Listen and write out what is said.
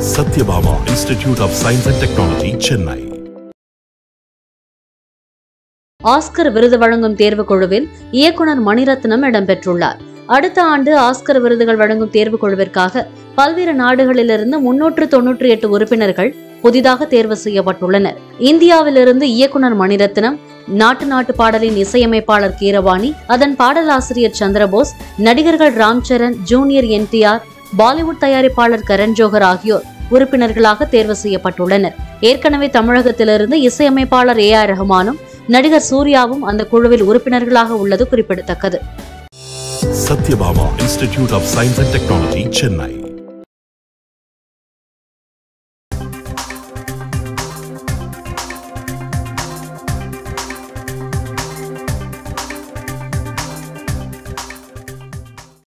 Satyabama Institute of Science and Technology, Chennai. Oscar விருது வழங்கும் தேர்வுக் குழுவில் இயக்குனர் மணிரத்னம் இடம்பெற்றுள்ளார் அடுத்த ஆண்டு ஆஸ்கர் விருதுகள் வழங்கும் தேர்வுக் குழுவிற்காக பல்வேறு நாடுகளிலிருந்து முன்னூற்று தொன்னூற்றி எட்டு உறுப்பினர்கள் புதிதாக தேர்வு செய்யப்பட்டுள்ளனர் இந்தியாவிலிருந்து இயக்குனர் மணிரத்னம் நாட்டு நாட்டு பாடலின் இசையமைப்பாளர் கீரவாணி அதன் பாடலாசிரியர் சந்திரபோஸ் நடிகர்கள் ராம்சரண் ஜூனியர் என்டிஆர் பாலிவுட் தயாரிப்பாளர் கரண் ஜோஹர் ஆகியோர் உறுப்பினர்களாக தேர்வு செய்யப்பட்டுள்ளனர் ஏற்கனவே தமிழகத்திலிருந்து இசையமைப்பாளர் ஏ ஆர் ரஹ்மானும் நடிகர் சூர்யாவும் அந்த குழுவில் உறுப்பினர்களாக உள்ளது குறிப்பிடத்தக்கது Satyabama Institute of Science and Technology, Chennai.